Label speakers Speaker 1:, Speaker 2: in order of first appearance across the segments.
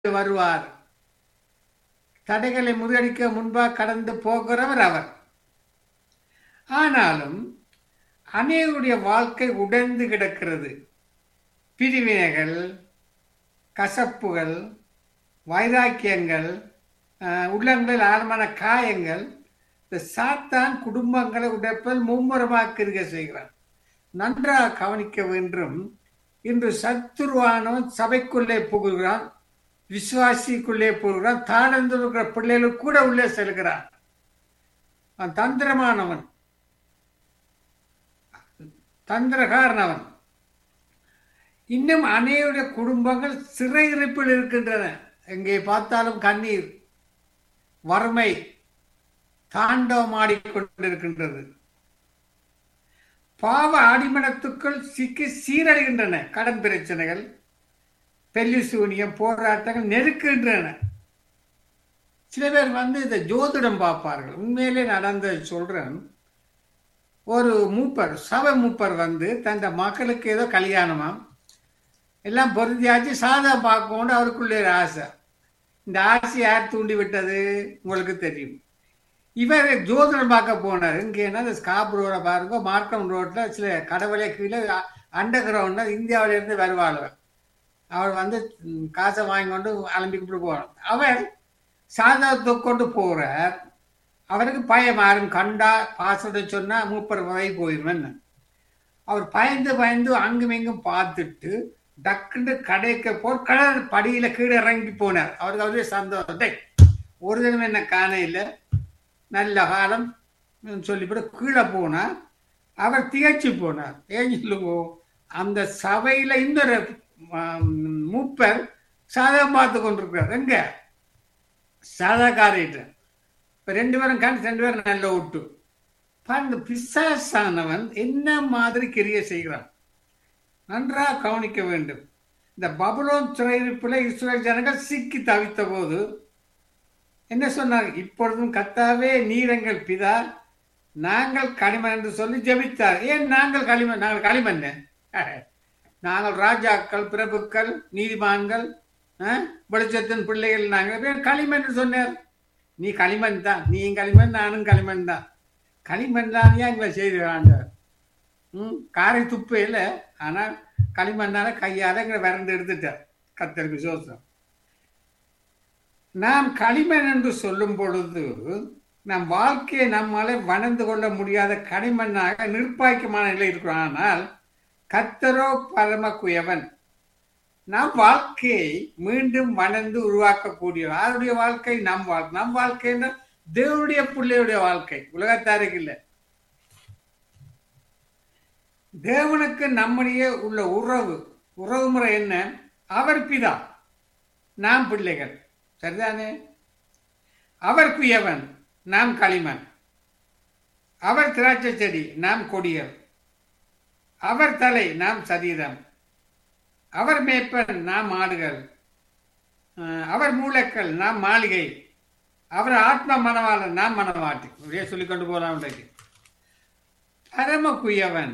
Speaker 1: வருவார் தடைகளை முறியடிக்க முன்பாக கடந்து போகிறவர் அவர் ஆனாலும் அநேகருடைய வாழ்க்கை உடைந்து கிடக்கிறது பிரிவினைகள் கசப்புகள் வைராக்கியங்கள் அஹ், உள்ளங்களில் ஆழமான காயங்கள் இந்த சாத்தான் குடும்பங்களை உடைப்பல் மும்முரமாக்கிருக்க செய்கிறான் நன்றாக கவனிக்க வேண்டும் இன்று சத்துருவானவன் சபைக்குள்ளே புகுகிறான் விசுவாசிக்குள்ளே போகிறான் தாழ்ந்து இருக்கிற பிள்ளைகள் கூட உள்ளே செல்கிறான் அவன் தந்திரமானவன் தந்திரகாரனவன் இன்னும் அநேக குடும்பங்கள் சிறையிருப்பில் இருக்கின்றன எங்கே பார்த்தாலும் கண்ணீர் வறுமை தாண்டவமாடிக்கொண்டிருக்கின்றது பாவ அடிமனத்துக்குள் சிக்கி சீரடைகின்றன கடன் பிரச்சனைகள் பெல்லி சூனியம் போராட்டங்கள் நெருக்குகின்றன சில பேர் வந்து இந்த ஜோதிடம் பார்ப்பார்கள் உண்மையிலே நடந்த சொல்றேன் ஒரு மூப்பர் சபை மூப்பர் வந்து தந்த மக்களுக்கு ஏதோ கல்யாணமாம் எல்லாம் பொருந்தியாச்சு சாதா பார்க்கணும் அவருக்குள்ளே ஒரு ஆசை இந்த ஆசை யார் தூண்டி விட்டது உங்களுக்கு தெரியும் இவர் ஜோதிடம் பார்க்க போனார் இங்கேனா இந்த ஸ்காப் ரோட பாருங்க மார்க்கம் ரோட்டில் சில கடவுளே கீழே அண்டர் கிரவுண்டில் இந்தியாவிலேருந்து வருவாள் அவர் வந்து ம், காசை வாங்கி கொண்டு அலம்பிக்கிட்டு போகிறார் அவர் சாதத்தை கொண்டு போகிறார் அவருக்கு பயம் யாரும் கண்டா பாசத்தை சொன்னா மூப்பர் வகை போயிடுவேன் அவர் பயந்து பயந்து அங்கும் இங்கும் பார்த்துட்டு டக்குன்னு கடைக்கு போ கடல் படியில கீழே இறங்கி போனார் அவருக்கு அவரே சந்தோஷம் டேய், ஒரு தினம் என்ன காண இல்லை நல்ல காலம் ம், சொல்லிவிட்டு கீழே போனா அவர் திகச்சு போனார் ஏன் சொல்லுவோ அந்த சபையில இன்னொரு ஆம், மூப்பர் சாதகம் பார்த்து கொண்டிருக்கிறார் எங்க சாதாக்காரிட்ட இப்ப ரெண்டு பேரும் கண் ரெண்டு பேரும் நல்ல ஒட்டு பாருங்க பிசாசானவன் என்ன மாதிரி கிரிய செய்கிறான் நன்றாக கவனிக்க வேண்டும் இந்த பபுலோன் சிறையிருப்பில் இஸ்ரேல் ஜனங்கள் சிக்கி தவித்த போது என்ன சொன்னார் இப்பொழுதும் கத்தாவே நீரங்கள் பிதா நாங்கள் களிமண் என்று சொல்லி ஜெபித்தார் ஏன் நாங்கள் களிமண் நாங்கள் களிமண் நாங்கள் ராஜாக்கள் பிரபுக்கள் நீதிமான்கள் அஹ், வெளிச்சத்தின் பிள்ளைகள் நாங்கள் ஏன் களிமண் என்று சொன்னார் நீ களிமண் தான் நீ களிமண் நானும் களிமண் தான் களிமண் தான் ஏன் எங்களை செய்து ஆண்டவர் ம் காரை துப்பு இல்லை ஆனால் களிமண்ணால கையால எங்களை விரண்டு எடுத்துட்டார் கத்தருக்கு சோசம் நாம் களிமண் என்று சொல்லும் பொழுது நம் வாழ்க்கையை நம்மால வணந்து கொள்ள முடியாத களிமண்ணாக நிர்பாய்க்கமான நிலை இருக்கிறோம் ஆனால் கத்தரோ பரம குயவன் நம் வாழ்க்கையை மீண்டும் வணந்து உருவாக்கக்கூடிய யாருடைய வாழ்க்கை நம் வாழ்க்கை நம் வாழ்க்கைன்னா தேவனுடைய பிள்ளையுடைய வாழ்க்கை உலகத்தாருக்கு இல்லை தேவனுக்கு நம்முடைய உள்ள உறவு உறவு முறை என்ன அவர் பிதா நாம் பிள்ளைகள் சரிதானே அவர் குயவன் நாம் களிமண் அவர் திராட்சை செடி நாம் கொடிகள் அவர் தலை நாம் சரீரம் அவர் மேய்ப்பன் நாம் ஆடுகள் அஹ், அவர் மூலக்கல் நாம் மாளிகை அவர் ஆத்ம மனவாளன் நாம் மனவாட்டி இப்படியே சொல்லிக்கொண்டு போகலாம் இன்றைக்கு பரம குயவன்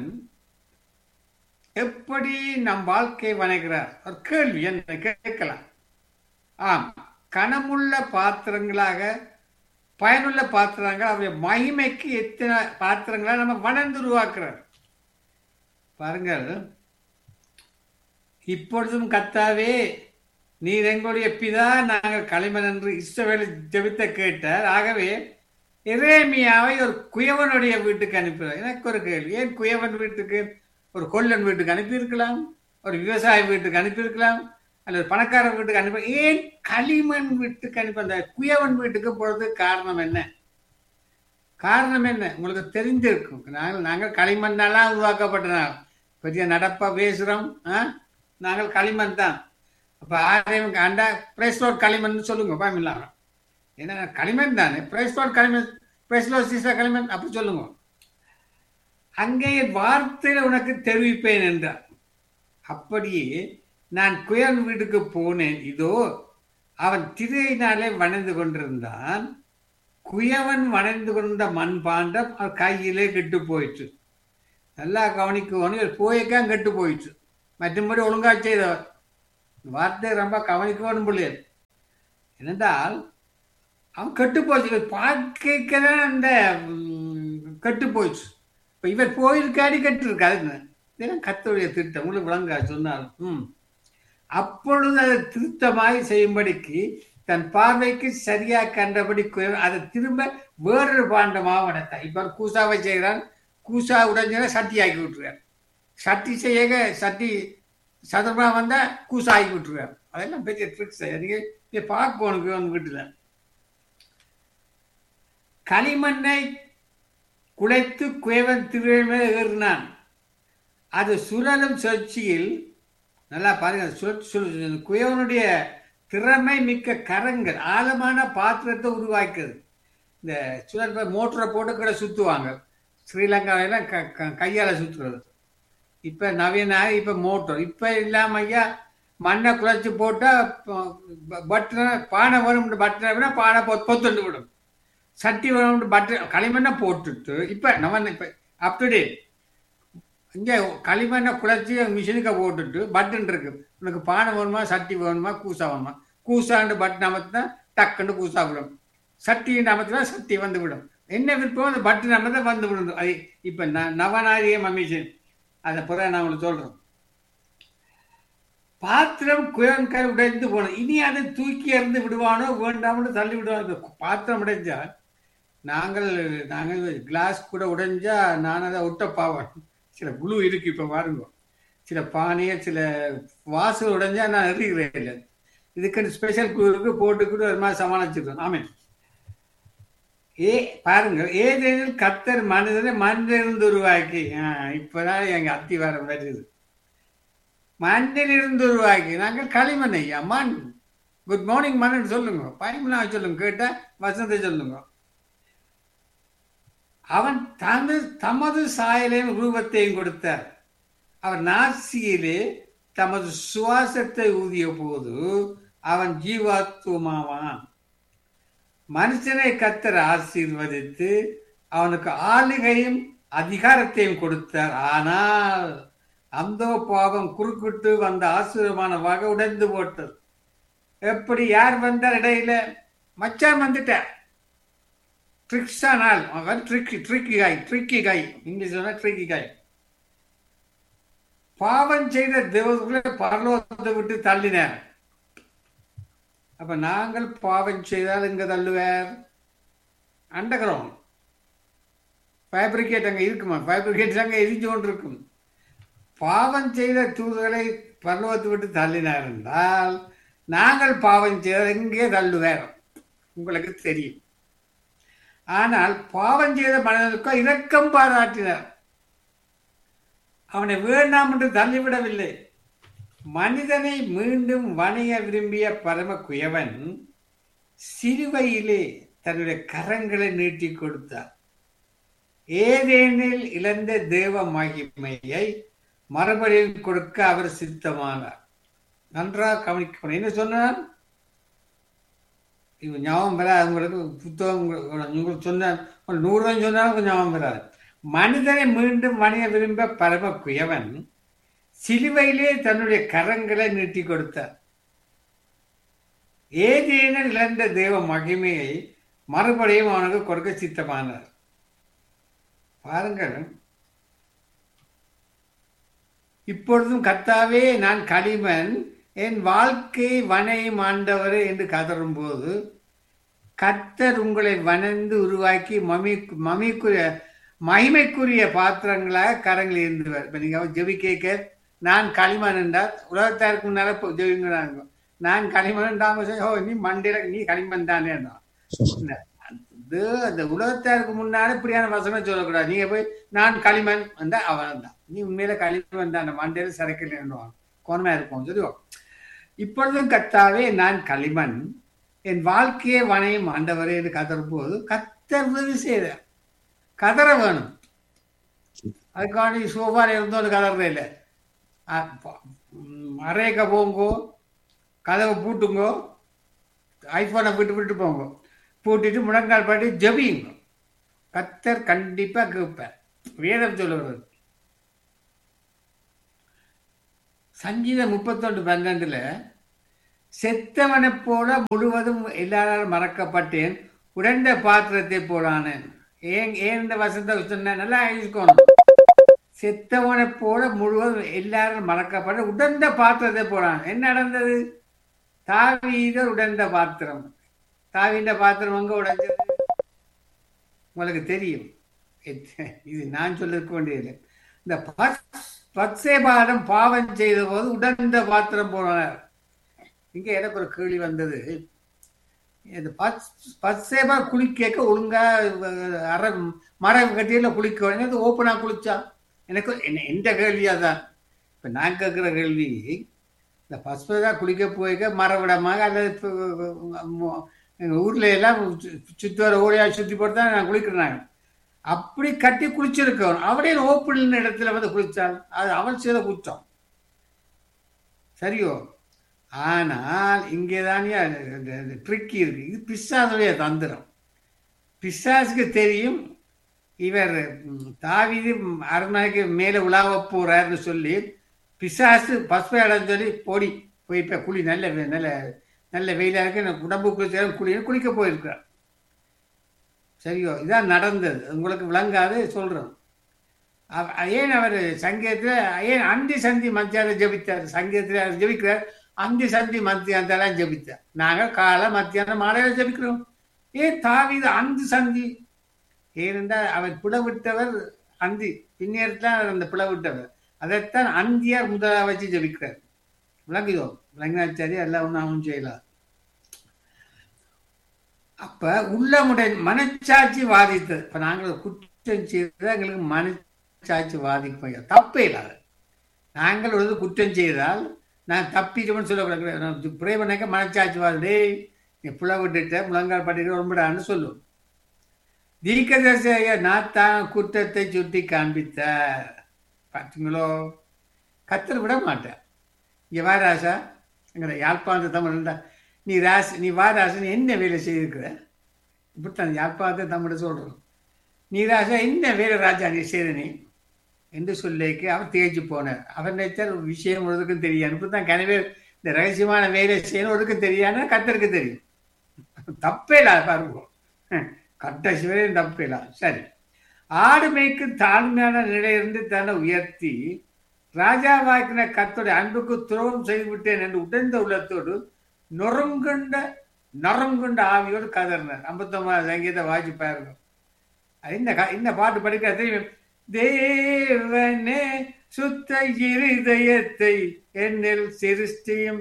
Speaker 1: எப்படி நம் வாழ்க்கை வணங்குகிறார் ஒரு கேள்வி என்ன கேட்கலாம் ஆம் கனமுள்ள பாத்திரங்களாக பயனுள்ள பாத்திரங்கள் அவருடைய மகிமைக்கு எத்தனை பாத்திரங்களா நம்ம வணந்து உருவாக்குறார் பாருங்கள் இப்பொழுதும் கத்தாவே நீர் எங்களுடைய பிதா நாங்கள் களிமண் என்று இஸ்ரவேல் ஜெபித்த கேட்டார் ஆகவே எரேமியாவை ஒரு குயவனுடைய வீட்டுக்கு அனுப்பினார் எனக்கு ஒரு கேள்வி ஏன் குயவன் வீட்டுக்கு ஒரு கொல்லன் வீட்டுக்கு அனுப்பியிருக்கலாம் ஒரு விவசாய வீட்டுக்கு அனுப்பியிருக்கலாம் அல்லது பணக்காரர் வீட்டுக்கு அனுப்பி ஏன் களிமண் வீட்டுக்கு அனுப்பி அந்த குயவன் வீட்டுக்கு போறது காரணம் என்ன காரணம் என்ன உங்களுக்கு தெரிஞ்சிருக்கும் நாங்கள் நாங்கள் களிமண்ணெல்லாம் உருவாக்கப்பட்டனால் பெரிய நடப்பா பேசுகிறோம் ஆ நாங்கள் களிமண் தான் அப்போ ஆரையும் அண்டா பிரைஸ்லோட் களிமண் சொல்லுங்க பாமில்லாம் ஏன்னா களிமண் தானே பிரைஸ்லோட் களிமண் பிரைஸ்லோட் சீசா களிமண் அப்படி சொல்லுங்க அங்கே வார்த்தையில் உனக்கு தெரிவிப்பேன் என்றார் அப்படியே நான் குயவன் வீட்டுக்கு போனேன் இதோ அவன் திரையினாலே வணைந்து கொண்டிருந்தான் குயவன் வணைந்து கொண்ட மண் பாண்டம் அவன் கையிலே கெட்டு போயிற்று நல்லா கவனிக்கணும் இவர் போய்க்கா கெட்டு போயிற்று மற்றபடி ஒழுங்கா செய்தவர் வார்த்தை ரொம்ப கவனிக்கணும் பிள்ளைகள் என்னென்றால் அவன் கெட்டு போச்சு இவர் பார்க்க அந்த கெட்டு போச்சு இப்போ இவர் போயிருக்காடி கெட்டு இருக்காது இதெல்லாம் கத்தருடைய திட்டம் உங்களுக்கு விளங்கா சொன்னார் ம் அப்பொழுது அதை திருத்தமாய் செய்யும்படிக்கு தன் பார்வைக்கு சரியா கண்டபடி அதை திரும்ப வேறொரு பாண்டமாக வளர்த்தான் இப்போ கூசாவை செய்கிறான் கூசா உடஞ்சதை சட்டி ஆக்கி விட்டுருவார் சட்டி செய்ய சட்டி சதுரமாக வந்தால் கூசா ஆக்கி விட்டுருவார் அதெல்லாம் பெரிய ட்ரிக்ஸ் நீங்கள் பார்க்கணும் வீட்டில் களிமண்ணை குலைத்து குயவன் திருவிழமே ஏறினான் அது சுழலும் சுழற்சியில் நல்லா பாருங்க குயவனுடைய திறமை மிக்க கரங்கள் ஆழமான பாத்திரத்தை உருவாக்குது இந்த சுழல் மோட்டரை போட்டு கூட சுற்றுவாங்க ஸ்ரீலங்காவிலாம் க கையால் சுற்றுறது இப்போ நவீன இப்போ மோட்டர் இப்போ இல்லாமல் ஐயா மண்ணை குறைச்சி போட்டால் பட்டனை பானை வரும் பட்டனை விட பானை பொ பொத்துண்டு விடும் சட்டி வரும் பட்டன் களிமண்ணை போட்டுட்டு இப்போ நம்ம இப்போ அப் டு டேட் இங்கே களிமண்ணை குழச்சி மிஷினுக்கு போட்டுட்டு பட்டன் இருக்கு உனக்கு பானை வேணுமா சட்டி வேணுமா கூசா வேணுமா கூசாண்டு பட்டன் அமர்த்தினா டக்குன்னு கூசா விடும் சட்டின்னு அமர்த்தினா சட்டி வந்து விடும் என்ன விருப்பம் அந்த பட்டன் அமர்த்தா வந்து விடும் அது இப்போ ந நவநாகரிகம் மிஷின் அதை பிறகு நான் உங்களுக்கு சொல்கிறேன் பாத்திரம் குயன்கால் உடைந்து போனது இனி அதை தூக்கி எறிந்து விடுவானோ வேண்டாம்னு தள்ளி விடுவானோ பாத்திரம் உடைஞ்சா நாங்கள் நாங்கள் கிளாஸ் கூட உடைஞ்சா நான் அதை ஒட்ட பாவேன் சில குழு இருக்கு இப்போ பாருங்க சில பானையை சில வாசல் உடைஞ்சா நான் எறிகிறேன் இல்லை இதுக்கு ஸ்பெஷல் குழு இருக்கு போட்டுக்கிட்டு ஒரு மாதிரி சமாளிச்சிருக்கோம் ஆமே ஏ பாருங்க ஏதேனும் கத்தர் மனிதனை மண்ணிலிருந்து உருவாக்கி இப்பதான் எங்க அத்தி வர வருது மண்ணிலிருந்து உருவாக்கி நாங்கள் களிமண் ஐயா மண் குட் மார்னிங் மண் சொல்லுங்க பயமில்லா சொல்லுங்க கேட்டா வசந்தை சொல்லுங்க அவன் தனது தமது சாயலையும் ரூபத்தையும் கொடுத்தார் அவர் நாசியிலே தமது சுவாசத்தை ஊதிய போது அவன் ஜீவாத்துவமாவான் மனுஷனை கத்தர் ஆசீர்வதித்து அவனுக்கு ஆளுகையும் அதிகாரத்தையும் கொடுத்தார் ஆனால் அந்த பாவம் குறுக்கிட்டு வந்த ஆசீர்வான வகை உடைந்து போட்டது எப்படி யார் வந்தார் இடையில மச்சான் வந்துட்டார் ட்ரிக்ஸா நாள் அவன் tricky tricky guy tricky guy English சொன்னா ட்ரிக்கி காய் பாவம் செய்த தேவர்களை பரலோகத்தை விட்டு தள்ளினார் அப்ப நாங்கள் பாவம் செய்தால் இங்க தள்ளுவார் அண்டர் கிரவுண்ட் ஃபேப்ரிகேட் அங்க இருக்குமா ஃபேப்ரிகேட் அங்க எரிஞ்சு கொண்டு இருக்கும் பாவம் செய்த தூதுகளை பரலோகத்தை விட்டு தள்ளினார் என்றால் நாங்கள் பாவம் செய்தால் எங்கே தள்ளுவார் உங்களுக்கு தெரியும் ஆனால் பாவம் செய்த மனிதனுக்கோ இரக்கம் பாராட்டினார் அவனை வேண்டாம் என்று தள்ளிவிடவில்லை மனிதனை மீண்டும் வணைய விரும்பிய பரம குயவன் சிறுவையிலே தன்னுடைய கரங்களை நீட்டி கொடுத்தார் ஏதேனில் இழந்த தேவ மகிமையை மறுபடியும் கொடுக்க அவர் சித்தமானார் நன்றாக கவனிக்கணும் என்ன சொன்னார் இப்போ ஞாபகம் வராது உங்களுக்கு புத்தகம் உங்களுக்கு சொன்ன நூறு ரூபாய் சொன்னாலும் ஞாபகம் வராது மனிதனை மீண்டும் வணிக விரும்ப பரம குயவன் சிலுவையிலே தன்னுடைய கரங்களை நீட்டி கொடுத்தார் ஏதேனும் இழந்த தெய்வ மகிமையை மறுபடியும் அவனுக்கு கொடுக்க சித்தமானார் பாருங்கள் இப்பொழுதும் கத்தாவே நான் களிமண் என் வாழ்க்கை வனையும் ஆண்டவர் என்று கதறும் போது கத்தர் உங்களை வனந்து உருவாக்கி மமி மமிக்குரிய மகிமைக்குரிய பாத்திரங்களாக கரங்கள் இருந்தவர் இப்போ நீங்கள் ஜெபி கேட்க நான் களிமண் என்றால் உலகத்தாருக்கு முன்னால ஜெபிங்கிறாங்க நான் களிமண் என்றாமல் ஓ நீ மண்டையில நீ களிமண் தானே அது அந்த உலகத்தாருக்கு முன்னால இப்படியான வசனம் சொல்லக்கூடாது நீங்க போய் நான் களிமண் வந்தா அவன் தான் நீ உண்மையில களிமண் தான் மண்டையில சரக்கில் என்னவான் கோணமா இருப்போம் சொல்லுவோம் இப்பொழுதும் கத்தாவே நான் களிமண் என் வாழ்க்கையை வனையும் ஆண்டவரே என்று கதறும் போது கத்தர் உதவி செய்தார் கதற வேணும் அதுக்காண்டி சோஃபால இருந்தோம் கதறதே இல்லை அறையக்க போங்கோ கதவை பூட்டுங்கோ ஐஃபோனை விட்டு விட்டு போங்க பூட்டிட்டு முழங்கால் பாட்டி ஜபியுங்க கத்தர் கண்டிப்பா கேட்பார் வேதம் சொல்லுறது சங்கீதம் முப்பத்தொன்று பன்னெண்டுல செத்தவனைப் போல முழுவதும் எல்லாராலும் மறக்கப்பட்டேன் உடந்த பாத்திரத்தை போலானேன் ஏன் ஏன் இந்த வசந்த சொன்ன நல்லா இருக்கணும் செத்தவனைப் போல முழுவதும் எல்லாரும் மறக்கப்பட்ட உடந்த பாத்திரத்தை போலான் என்ன நடந்தது தாவீதர் உடந்த பாத்திரம் தாவீந்த பாத்திரம் அங்க உடைஞ்சது உங்களுக்கு தெரியும் இது நான் சொல்லிருக்க வேண்டியதில்லை இந்த பத்சேபாதம் பாவம் செய்த போது உடந்த பாத்திரம் போனார் இங்க எனக்கு ஒரு கேள்வி வந்தது இந்த பத்சேபா குளிக்க ஒழுங்கா அற மரம் கட்டியில குளிக்க அது ஓப்பனா குளிச்சா எனக்கு எந்த கேள்வியா தான் இப்ப நான் கேட்கிற கேள்வி இந்த பசுபதா குளிக்க போய்க்க மரவிடமாக அல்லது எங்கள் ஊர்ல எல்லாம் சுற்றி வர ஓடியா சுற்றி போட்டு தான் நான் குளிக்கிறேன் அப்படி கட்டி குளிச்சிருக்கணும் அவரே ஓப்பன் இடத்துல வந்து குளிச்சால் அது அவன் செய்த குற்றம் சரியோ ஆனால் இங்கே தானே ட்ரிக்கி இருக்கு இது பிசாசுடைய தந்திரம் பிசாசுக்கு தெரியும் இவர் தாவிது அரண்மனைக்கு மேலே உலாவ போறாருன்னு சொல்லி பிசாசு பசுமை இடம் சொல்லி போடி போய் இப்போ குழி நல்ல நல்ல நல்ல வெயிலாக இருக்கு எனக்கு உடம்புக்கு சேரும் குளின்னு குளிக்க போயிருக்கிறார் சரியோ இதான் நடந்தது உங்களுக்கு விளங்காது சொல்கிறோம் ஏன் அவர் சங்கீதத்தில் ஏன் அந்தி சந்தி மத்தியானம் ஜபித்தார் சங்கீதத்தில் அவர் ஜபிக்கிறார் அந்தி சந்தி மத்தியானத்தெல்லாம் ஜபித்தார் நாங்கள் காலை மத்தியானம் மாலையில் ஜபிக்கிறோம் ஏன் தாவிது அந்தி சந்தி ஏனென்றால் அவர் பிளவிட்டவர் அந்தி பின்னேறத்தான் அந்த பிளவிட்டவர் அதைத்தான் அந்தியார் முதலாக வச்சு ஜபிக்கிறார் விளங்குதோ விளங்கினாச்சாரி எல்லாம் ஒன்றும் செய்யலாம் அப்ப உள்ளமுடைய மனச்சாட்சி வாதித்தது இப்ப நாங்கள் குற்றம் செய்தது எங்களுக்கு மனச்சாட்சி வாதிக்க தப்பே இல்லாத நாங்கள் ஒரு குற்றம் செய்தால் நான் தப்பிட்டோம்னு சொல்லக்கூடாது ப்ரே பண்ணாக்க மனச்சாட்சி வாதே நீ புல விட்டுட்ட முழங்கால் பட்டிட்டு ரொம்படான்னு சொல்லும் தீர்க்கதரிசிய நான் தான் குற்றத்தை சுட்டி காண்பித்த பார்த்தீங்களோ கத்தர் விட மாட்டேன் இங்கே வா ராசா எங்கிற யாழ்ப்பாணத்தை தமிழ் இருந்தா நீ ராசி நீ வா ராசா நீ என்ன வேலை செய்திருக்கிற இப்படித்தான் யாழ்ப்பாணத்தை தமிழ் சொல்கிறோம் நீ ராசா என்ன வேலை ராஜா நீ செய்த நீ என்று சொல்லிக்கு அவர் தேய்ச்சி போனார் அவர் நினைச்சார் ஒரு விஷயம் ஒருக்கும் தெரியாது இப்படித்தான் கனவே இந்த ரகசியமான வேலை செய்யணும் ஒருக்கும் தெரியாதுன்னா கத்தருக்கு தெரியும் தப்பே இல்லாத பாருங்க கட்ட சிவரையும் தப்பே இல்லாத சரி ஆடு மேய்க்கும் தாழ்மையான நிலையிலிருந்து தன்னை உயர்த்தி ராஜாவாக்கின கத்தோட அன்புக்கு துரோகம் செய்துவிட்டேன் என்று உடைந்த உள்ளத்தோடு நொறுங்குண்ட நொறுங்குண்ட ஆவியோடு கதறினார் ஐம்பத்தொன்பது சங்கீத வாசி பாருங்க இந்த இந்த பாட்டு படிக்க தெரியும் தேவனே சுத்த இருதயத்தை என்னில் சிருஷ்டியும்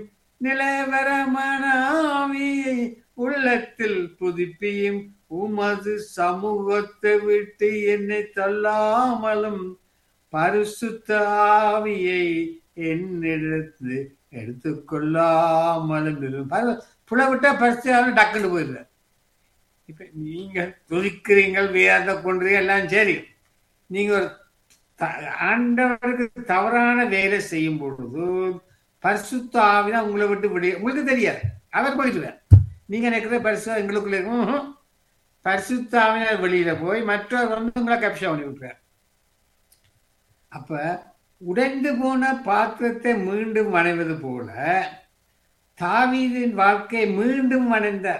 Speaker 1: நிலவரமனாவியை உள்ளத்தில் புதுப்பியும் உமது சமூகத்தை விட்டு என்னை தள்ளாமலும் பரிசுத்த ஆவியை என்னிடத்து எடுத்துக்கொள்ளாமலும் புலவிட்டா பரிசு டக்குன்னு போயிடுற இப்ப நீங்க துதிக்கிறீங்கள் வேத கொன்றீங்க எல்லாம் சரி நீங்க ஒரு ஆண்டவருக்கு தவறான வேலை செய்யும் பொழுது பரிசுத்த ஆவினா உங்களை விட்டு விடிய உங்களுக்கு தெரியாது அவர் போயிடுவார் நீங்க நினைக்கிற பரிசு எங்களுக்குள்ள இருக்கும் பரிசுத்த ஆவினர் வெளியில போய் மற்றவர் வந்து உங்களை கப்ஷா பண்ணி விட்டுறார் அப்ப உடைந்து போன பாத்திரத்தை மீண்டும் வணைவது போல தாவீதின் வாழ்க்கை மீண்டும் வணைந்தார்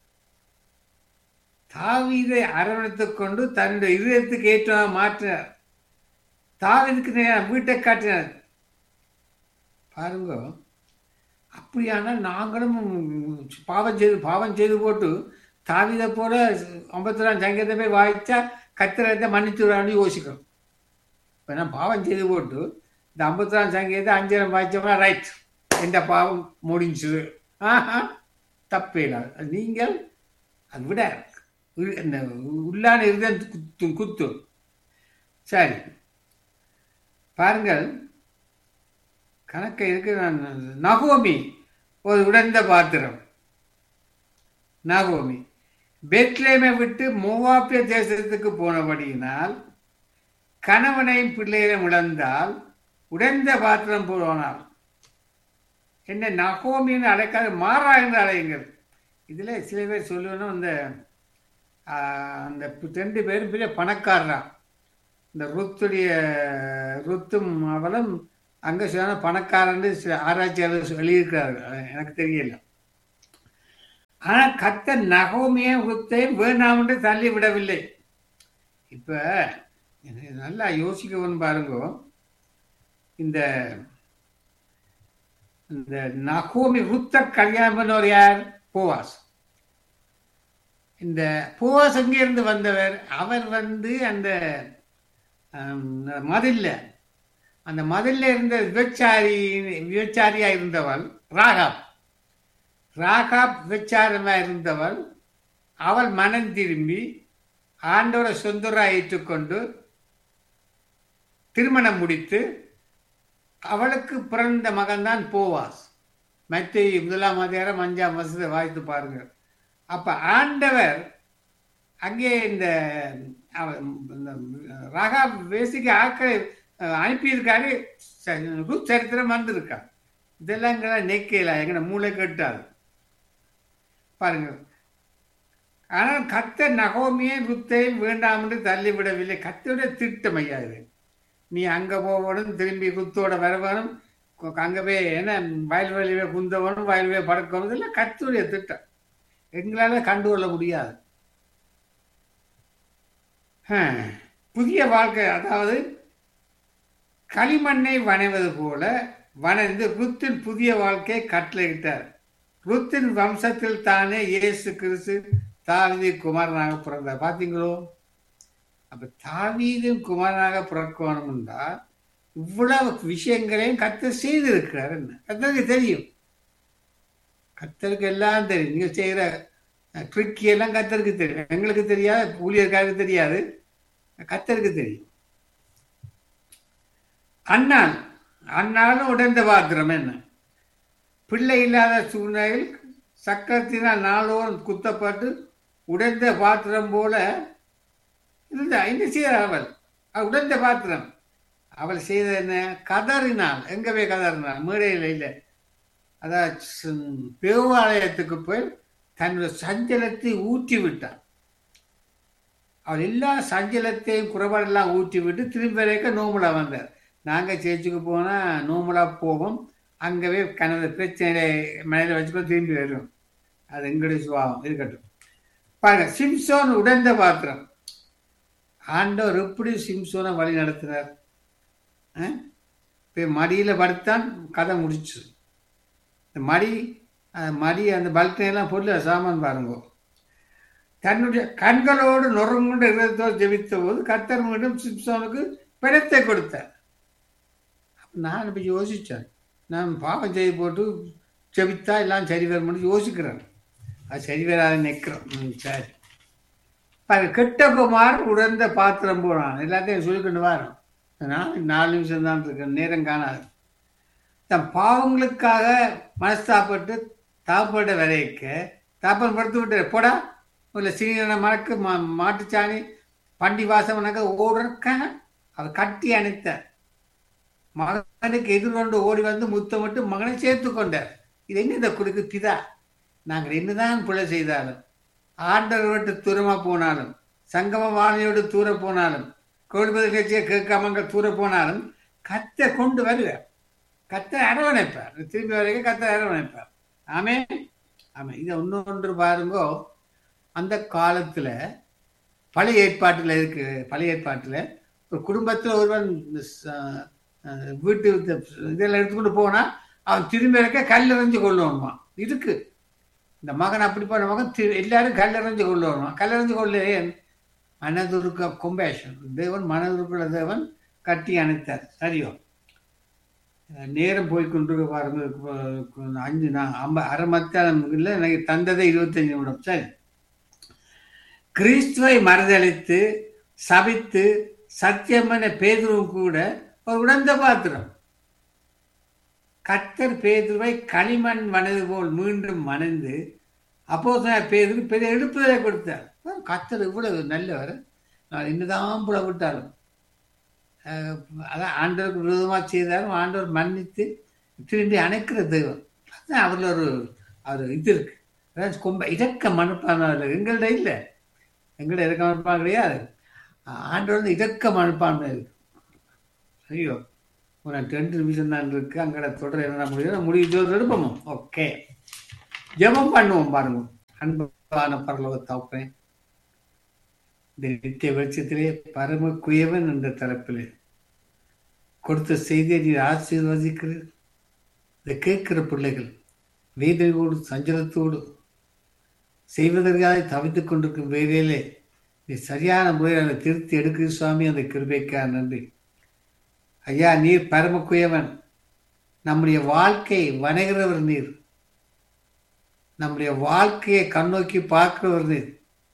Speaker 1: தாவீதை அரவணைத்துக் கொண்டு தன்னுடைய இதயத்துக்கு ஏற்ற மாற்றினார் தாவீதுக்கு வீட்டை காட்டினார் பாருங்க அப்படியானால் நாங்களும் பாவம் செய்து பாவம் செய்து போட்டு தாவிதை போல ஐம்பத்தொராம் சங்கீதத்தை போய் வாய்ச்சா கத்திரத்தை மன்னிச்சுடான்னு யோசிக்கிறோம் இப்போ நான் பாவம் செய்து போட்டு இந்த ஐம்பத்தொராம் சங்கீதத்தை அஞ்சரம் வாய்ச்சோம்னா ரைட் எந்த பாவம் முடிஞ்சுது ஆஹா தப்பே இல்லை நீங்கள் அது விட இந்த உள்ளான இருதம் குத்து குத்து சரி பாருங்கள் கணக்க இருக்கு நான் நகோமி ஒரு உடைந்த பாத்திரம் நகோமி பெத்லேமை விட்டு மூவாப்பிய தேசத்துக்கு போனபடியினால் கணவனையும் பிள்ளைகளையும் இழந்தால் உடைந்த பாத்திரம் போனாள் என்ன நகோமின்னு அழைக்காத மாறா என்று அழையுங்கள் இதில் சில பேர் சொல்லுவேன்னா இந்த அந்த ரெண்டு பேரும் பெரிய பணக்காரரான் இந்த ருத்துடைய ருத்தும் அவளும் அங்கே சொன்ன பணக்காரன்னு சில ஆராய்ச்சியாளர் எழுதியிருக்கிறார்கள் எனக்கு தெரியல ஆனா கத்த நகோமிய ருத்தையும் வேண்டாம் என்று தள்ளி விடவில்லை இப்ப எனக்கு நல்லா யோசிக்கவும் பாருங்க இந்த இந்த நகோமி ருத்த கல்யாணம் பண்ணவர் யார் போவாஸ் இந்த போவாஸ் இருந்து வந்தவர் அவர் வந்து அந்த மதில்ல அந்த மதில்ல இருந்த விபச்சாரி விபச்சாரியா இருந்தவள் ராகாப் ராகாப் விபச்சாரமா இருந்தவள் அவள் மனம் திரும்பி ஆண்டோட சொந்தராக ஏற்றுக்கொண்டு திருமணம் முடித்து அவளுக்கு பிறந்த மகன்தான் போவாஸ் மற்ற முதலாம் அதிகாரம் அஞ்சாம் வருஷத்தை வாய்த்து பாருங்க அப்ப ஆண்டவர் அங்கே இந்த ராகா பேசிக்க ஆக்களை அனுப்பியிருக்காரு சரித்திரம் வந்திருக்கா இதெல்லாம் எங்களை நெக்கையில எங்கட மூளை கட்டாது பாருங்க ஆனால் கத்த நகோமியை ருத்தையும் வேண்டாம் என்று தள்ளிவிடவில்லை கத்தோட திட்டம் ஐயா இது நீ அங்க போகணும் திரும்பி குத்தோட வரவனும் அங்க போய் என்ன வயல்வெளியே குந்தவனும் வயல்வெளியே பறக்கணும் இதெல்லாம் கத்துடைய திட்டம் எங்களால கண்டுகொள்ள முடியாது புதிய வாழ்க்கை அதாவது களிமண்ணை வணைவது போல வணைந்து ருத்தின் புதிய வாழ்க்கையை கட்டளையிட்டார் ருத்தின் வம்சத்தில் தானே இயேசு கிறிஸ்து தாவிதி குமாரனாக பிறந்தார் பார்த்தீங்களோ அப்ப தாவீதும் குமாரனாக பிறக்கணும்னா இவ்வளவு விஷயங்களையும் கத்தர் செய்திருக்கிறார் என்ன கத்தருக்கு தெரியும் கத்தருக்கு எல்லாம் தெரியும் நீங்க செய்யற ட்ரிக்கி எல்லாம் கத்தருக்கு தெரியும் எங்களுக்கு தெரியாது ஊழியர்காருக்கு தெரியாது கத்தருக்கு தெரியும் அண்ணாள் அண்ணாலும் உடைந்த பாத்திரம் என்ன பிள்ளை இல்லாத சூழ்நிலையில் சக்கரத்தினால் நாளோறும் குத்தப்பட்டு உடைந்த பாத்திரம் போல இருந்தா என்ன செய்தார் அவள் உடைந்த பாத்திரம் அவள் செய்த என்ன கதறினாள் எங்க போய் கதறினாள் மேடையில் இல்லை அதாவது தேவாலயத்துக்கு போய் தன்னுடைய சஞ்சலத்தை ஊற்றி விட்டாள் அவள் எல்லா சஞ்சலத்தையும் குறைபாடெல்லாம் ஊற்றி விட்டு திரும்பி வரைக்க நோமுலா வந்தார் நாங்கள் சேர்ச்சுக்கு போனால் நோமுலா போவோம் அங்கவே கனவு பிரச்சனை மனையில் வச்சுக்கோ திரும்பி வரும் அது எங்களுடைய சுபாவம் இருக்கட்டும் பாருங்க சிம்சோன் உடைந்த பாத்திரம் ஆண்டவர் எப்படி சிம்சோனை வழி நடத்தினார் இப்போ மடியில் படுத்தான் கதை முடிச்சு இந்த மடி மடி அந்த பல்கனையெல்லாம் பொருள் சாமான் பாருங்க தன்னுடைய கண்களோடு நொறுங்குண்ட இருதத்தோடு ஜெபித்த போது கத்தர் மீண்டும் சிம்சோனுக்கு பிணத்தை கொடுத்தார் நான் இப்போ யோசித்தேன் நான் பாவம் செய்து போட்டு ஜெபித்தா எல்லாம் சரி வரும்னு யோசிக்கிறேன் அது சரி வராத நிற்கிறோம் சரி பாரு கெட்ட குமார் உடந்த பாத்திரம் போனான் எல்லாத்தையும் சொல்லிக்கொண்டு வரோம் நான் நாலு நிமிஷம் தான் இருக்கேன் நேரம் காணாது தன் பாவங்களுக்காக மனஸ்தாப்பட்டு தாப்பட்ட விளைவிக்க தாப்பன் படுத்து விட்டு போடா இல்லை சீன மறக்கு மா மாட்டுச்சாணி பண்டி வாசவனாக்க ஓடுறக்க அவர் கட்டி அணைத்தார் மகனுக்கு எதிர்கொண்டு ஓடி வந்து முத்தமிட்டு மகனை சேர்த்து கொண்டார் இது என்ன இந்த கொடுக்கு பிதா நாங்கள் என்னதான் பிழை செய்தாலும் ஆண்டவர் விட்டு தூரமாக போனாலும் சங்கம வாழையோடு தூர போனாலும் கோழிபதி கட்சியை கேட்காமங்க தூர போனாலும் கத்தை கொண்டு வருவார் கத்தை அரவணைப்பார் திரும்பி வரைக்கும் கத்தை அரவணைப்பார் ஆமே ஆமே இதை இன்னொன்று பாருங்கோ அந்த காலத்தில் பழைய ஏற்பாட்டில் இருக்கு பழைய ஏற்பாட்டில் ஒரு குடும்பத்தில் ஒருவன் வீட்டு இதெல்லாம் எடுத்துக்கொண்டு போனால் அவன் திரும்பி இருக்க கல் எறிஞ்சு கொள்ளணுமா இருக்கு இந்த மகன் அப்படி போன மகன் எல்லாரும் கல்லறிஞ்சு கொள்ளணுமா கல்லறிஞ்சு கொள்ள மனதுருக்க கொம்பேஷன் தேவன் மனதுருக்குள்ள தேவன் கட்டி அணைத்தார் சரியோ நேரம் போய் கொண்டு பாருங்க அஞ்சு நான் ஐம்ப அரை மத்தாலம் இல்லை எனக்கு தந்ததை இருபத்தஞ்சு நிமிடம் சரி கிறிஸ்துவை மறுதளித்து சபித்து சத்தியமான பேதுருவும் கூட ஒரு உடந்த பாத்திரம் கத்தர் பேதுருவை களிமண் மனது போல் மீண்டும் மணந்து அப்போ பேதுரு பெரிய எடுப்புதலை கொடுத்தார் கத்தர் இவ்வளவு நல்லவர் நான் என்னதான் புல விட்டாலும் அதான் ஆண்டவருக்கு விரோதமாக செய்தாலும் ஆண்டவர் மன்னித்து திரும்பி அணைக்கிற தெய்வம் அதுதான் அவரில் ஒரு அவர் இது இருக்கு அதாவது கொம்ப இடக்க மனுப்பான்மை எங்கள்கிட்ட இல்லை எங்கள்கிட்ட இறக்க மனுப்பான் கிடையாது ஆண்டவர் வந்து இடக்க மனுப்பான்மை இருக்கு ஐயோ ஒரு ரெண்டு நிமிஷம் தான் இருக்கு அங்கே தொடர் என்ன முடியும் முடிவு ஜோதி எடுப்போமோ ஓகே ஜெபம் பண்ணுவோம் பாருங்க அன்பான பரலோக தாப்பே இந்த நித்திய வெளிச்சத்திலே பரம குயவன் என்ற தரப்பிலே கொடுத்த செய்தியை நீர் ஆசீர்வதிக்கிறீர் இதை கேட்கிற பிள்ளைகள் வேதனையோடு சஞ்சலத்தோடு செய்வதற்காக தவித்துக் கொண்டிருக்கும் வேலையிலே நீ சரியான முறையில் அதை திருத்தி எடுக்கிற சுவாமி அந்த கிருபைக்கா நன்றி ஐயா நீர் பரம குயவன் நம்முடைய வாழ்க்கை வணங்குறவர் நீர் நம்முடைய வாழ்க்கையை கண்ணோக்கி பார்க்கிறவர் நீர்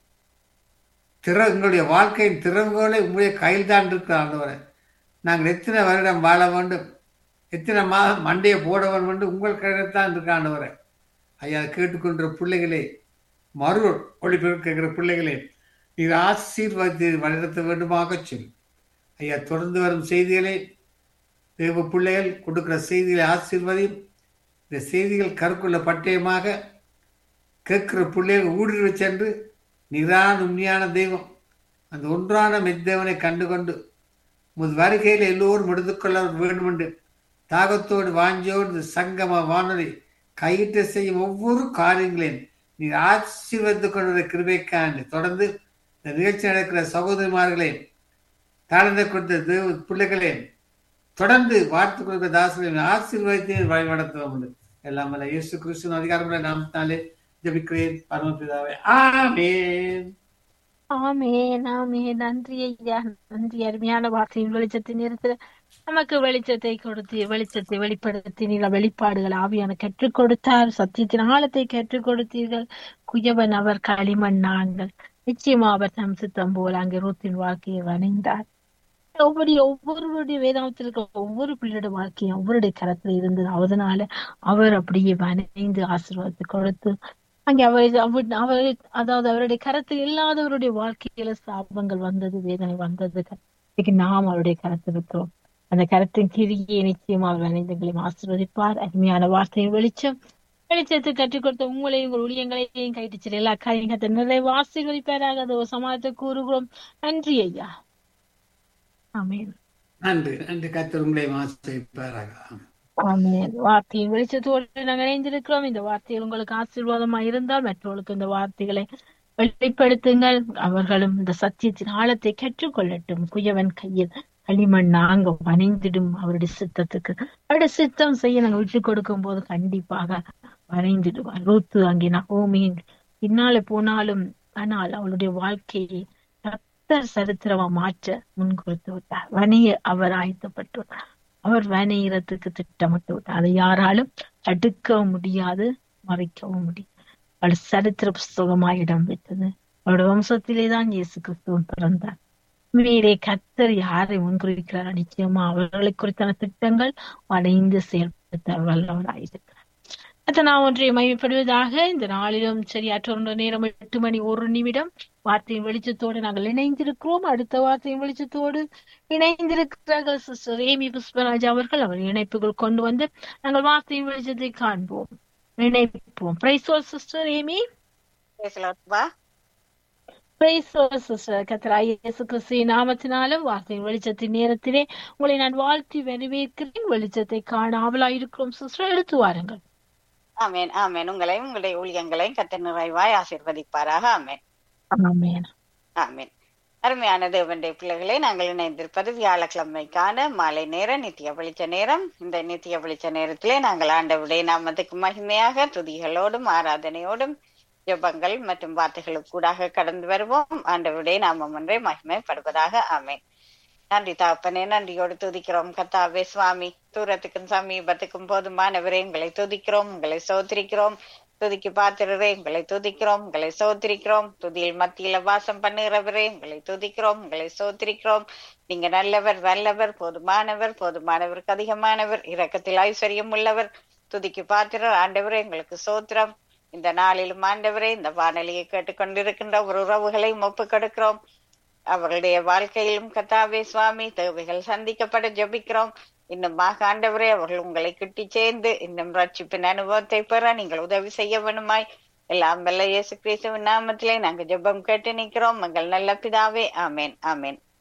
Speaker 1: திற உங்களுடைய வாழ்க்கையின் திறவுகோலை உங்களுடைய கையில் தான் இருக்கிற ஆண்டவரை நாங்கள் எத்தனை வருடம் வாழ வேண்டும் எத்தனை மாதம் மண்டையை போட வேண்டும் உங்கள் கையில் தான் இருக்க ஆண்டவரை ஐயா கேட்டுக்கொண்ட பிள்ளைகளே மறு ஒளிபெருக்க கேட்கிற பிள்ளைகளே நீர் ஆசீர்வாதி வழிநடத்த வேண்டுமாக சொல் ஐயா தொடர்ந்து வரும் செய்திகளை தேவ பிள்ளைகள் கொடுக்கிற செய்திகளை ஆசீர்வதியும் இந்த செய்திகள் கருக்குள்ள பட்டயமாக கேட்கிற பிள்ளைகள் ஊடுருவி சென்று நிரான உண்மையான தெய்வம் அந்த ஒன்றான மெத்தேவனை கண்டுகொண்டு முது வருகையில் எல்லோரும் எடுத்துக்கொள்ள வேண்டும் என்று தாகத்தோடு வாஞ்சியோடு இந்த சங்கம வானொலி கையிட்டு செய்யும் ஒவ்வொரு காரியங்களையும் நீ ஆசீர்வதித்துக் கொண்ட கிருபைக்காண்டு தொடர்ந்து இந்த நிகழ்ச்சி நடக்கிற சகோதரிமார்களையும் தாழ்ந்த கொடுத்த தேவ பிள்ளைகளையும் தொடர்ந்து வார்த்து கொடுக்கிற தாசர்களையும் ஆசீர்வாதத்தை வழி நடத்துவோம் எல்லாம் வல்ல இயேசு கிறிஸ்துவின் அதிகாரமுள்ள நாமத்தினாலே ஜபிக்கிறேன் பரமபிதாவே ஆமேன்
Speaker 2: ஆமேன் ஆமேன் நன்றி ஐயா நன்றி அருமையான வார்த்தையின் வெளிச்சத்தின் நேரத்துல நமக்கு வெளிச்சத்தை கொடுத்து வெளிச்சத்தை வெளிப்படுத்தி நீல வெளிப்பாடுகள் ஆவியான கற்றுக் கொடுத்தார் சத்தியத்தின் ஆழத்தை கற்றுக் கொடுத்தீர்கள் குயவன் அவர் களிமண் நாங்கள் நிச்சயமா அவர் தம் சித்தம் போல அங்கே ரூத்தின் வாழ்க்கையை வணைந்தார் ஒவ்வொரு ஒவ்வொருவருடைய வேதாந்தத்தில் இருக்க ஒவ்வொரு பிள்ளையோட வாழ்க்கையும் ஒவ்வொருடைய கரத்துல இருந்தது அதனால அவர் அப்படியே வணைந்து ஆசீர்வாதத்தை கொடுத்து அங்கே அவர் அவர் அவர் அதாவது அவருடைய கரத்தில் இல்லாதவருடைய வாழ்க்கையில சாபங்கள் வந்தது வேதனை வந்தது இன்னைக்கு நாம் அவருடைய கரத்தில் இருக்கிறோம் அந்த கரத்தின் கிரியை நிச்சயமா அவர் அனைந்தங்களையும் ஆசீர்வதிப்பார் அருமையான வார்த்தையின் வெளிச்சம் வெளிச்சத்தை கற்றுக் கொடுத்த உங்களையும் உங்கள் ஊழியங்களையும் கைட்டு எல்லா காரியத்தை நிறைவு ஆசீர்வதிப்பாராக அது ஒரு சமாளத்தை கூறுகிறோம் நன்றி ஐயா ஆமேன்
Speaker 1: நன்றி நன்றி கத்தர் உங்களை ஆசீர்வதிப்பாராக
Speaker 2: ஆமென் வார்த்தையின் வெளிச்சத்தோடு நாங்கள் இணைந்திருக்கிறோம் இந்த வார்த்தைகள் உங்களுக்கு ஆசீர்வாதமா இருந்தால் மற்றவர்களுக்கு இந்த வார்த்தைகளை வெளிப்படுத்துங்கள் அவர்களும் இந்த சத்தியத்தின் ஆழத்தை கற்றுக்கொள்ளட்டும் குயவன் கையில் களிமண் நாங்க வணைந்திடும் அவருடைய சித்தத்துக்கு அவருடைய சித்தம் செய்ய நாங்க விட்டு கொடுக்கும் போது கண்டிப்பாக வணைந்திடுவார் ரூத்து அங்கே நகோமியின் பின்னாலே போனாலும் ஆனால் அவளுடைய வாழ்க்கையை கத்தர் சரித்திரமா மாற்ற முன்குறித்து விட்டார் வணிய அவர் ஆயத்தப்பட்டு அவர் வனையிறதுக்கு திட்டமிட்டு விட்டார் அதை யாராலும் தடுக்கவும் முடியாது மறைக்கவும் முடியாது அவள் சரித்திர புஸ்தகமாய் இடம் பெற்றது அவருடைய வம்சத்திலே தான் இயேசு கிறிஸ்துவன் பிறந்தார் உண்மையிலே கத்தர் யாரை முன்குறிக்கிறாரோ நிச்சயமா அவர்களை குறித்தான திட்டங்கள் வளைந்து செயல்படுத்த வல்லவராயிருக்கிறார் அத நான் ஒன்றை மையப்படுவதாக இந்த நாளிலும் சரி அற்றொரு நேரம் எட்டு மணி ஒரு நிமிடம் வார்த்தையின் வெளிச்சத்தோடு நாங்கள் இணைந்திருக்கிறோம் அடுத்த வார்த்தையின் வெளிச்சத்தோடு இணைந்திருக்கிறார்கள் சிஸ்டர் ஏமி புஷ்பராஜ் அவர்கள் அவர் இணைப்புகள் கொண்டு வந்து நாங்கள் வார்த்தையின் வெளிச்சத்தை காண்போம் இணைப்போம் பிரைசோல் சிஸ்டர் ஏமி பிரைசோல் சிஸ்டர் கத்தராய் இயேசு கிறிஸ்துவின் நாமத்தினாலும் வார்த்தையின் வெளிச்சத்தின் நேரத்திலே உங்களை நான் வாழ்த்தி வரவேற்கிறேன் வெளிச்சத்தை காண ஆவலாயிருக்கிறோம் சிஸ்டர் எடுத்து வாருங்கள்
Speaker 3: ஆமேன் ஆமேன் உங்களையும் உங்களுடைய ஊழியங்களையும் கத்த நிறைவாய் ஆசிர்வதிப்பாராக ஆமேன்
Speaker 2: ஆமென்
Speaker 3: ஆமேன் அருமையான தேவனுடைய பிள்ளைகளை நாங்கள் இணைந்திருப்பது வியாழக்கிழமைக்கான மாலை நேரம் நித்திய வெளிச்ச நேரம் இந்த நித்திய வெளிச்ச நேரத்திலே நாங்கள் ஆண்டவருடைய நாமத்துக்கு மகிமையாக துதிகளோடும் ஆராதனையோடும் ஜபங்கள் மற்றும் வார்த்தைகளுக்கு கூடாக கடந்து வருவோம் ஆண்டவருடைய நாமம் ஒன்றே மகிமைப்படுவதாக ஆமேன் நன்றி தாப்பனே நன்றியோடு துதிக்கிறோம் கத்தாவே சுவாமி தூரத்துக்கும் சமீபத்துக்கும் போதுமானவரே உங்களை துதிக்கிறோம் உங்களை சோத்திரிக்கிறோம் துதிக்கு பாத்திரரே உங்களை துதிக்கிறோம் உங்களை சோத்திரிக்கிறோம் துதியில் மத்தியில வாசம் பண்ணுகிறவரே உங்களை துதிக்கிறோம் உங்களை சோத்திரிக்கிறோம் நீங்க நல்லவர் வல்லவர் போதுமானவர் போதுமானவருக்கு அதிகமானவர் இரக்கத்தில் ஐஸ்வர்யம் உள்ளவர் துதிக்கு பாத்திரர் ஆண்டவரே எங்களுக்கு சோத்திரம் இந்த நாளிலும் ஆண்டவரே இந்த வானொலியை கேட்டுக்கொண்டிருக்கின்ற ஒரு உறவுகளையும் ஒப்பு கொடுக்கிறோம் அவர்களுடைய வாழ்க்கையிலும் கத்தாவே சுவாமி தேவைகள் சந்திக்கப்பட ஜபிக்கிறோம் இன்னும் ஆண்டவரே அவர்கள் உங்களை கிட்டி சேர்ந்து இன்னும் ரட்சிப்பின் அனுபவத்தை பெற நீங்கள் உதவி செய்ய வேணுமாய் எல்லாம் வல்ல இயேசு கிறிஸ்துவின் நாமத்திலே நாங்க ஜெபம் கேட்டு நிக்கிறோம் எங்கள் நல்ல பிதாவே ஆமேன் ஆமேன்